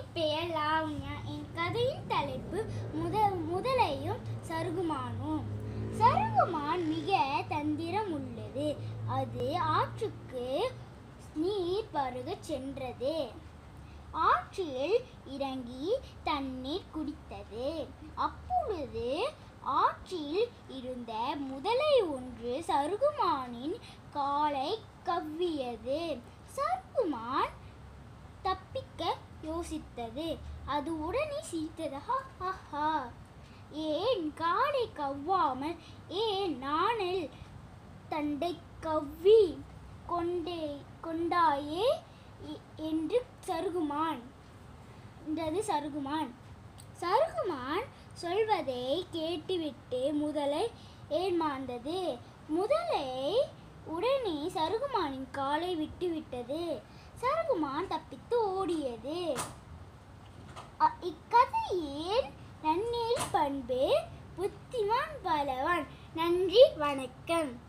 பெயர் லாவண்யா என் கதையின் தலைப்பு முத முதலையும் சருகுமானும் சருகுமான் மிக தந்திரம் உள்ளது அது ஆற்றுக்கு நீர் பருகச் சென்றது ஆற்றில் இறங்கி தண்ணீர் குடித்தது அப்பொழுது ஆற்றில் இருந்த முதலை ஒன்று சருகுமானின் காலை கவ்வியது சருகுமான் தப்பிக்க யோசித்தது அது உடனே சிரித்தது "ஹா, ஹா, ஹா. ஏன் காலை கவ்வாமல் ஏன் நாணல் தண்டை கவ்வி கொண்டே கொண்டாயே எ- என்று சருகுமான் என்றது சருகுமான் சருகுமான் சொல்வதை கேட்டுவிட்டு முதலை ஏமாந்தது முதலை உடனே சருகுமானின் காலை விட்டுவிட்டது சருகுமான் தப்பித்து ஓடியது அ- இக்கதையின் நன்னெறி பண்பு புத்திமான் பலவான் நன்றி வணக்கம்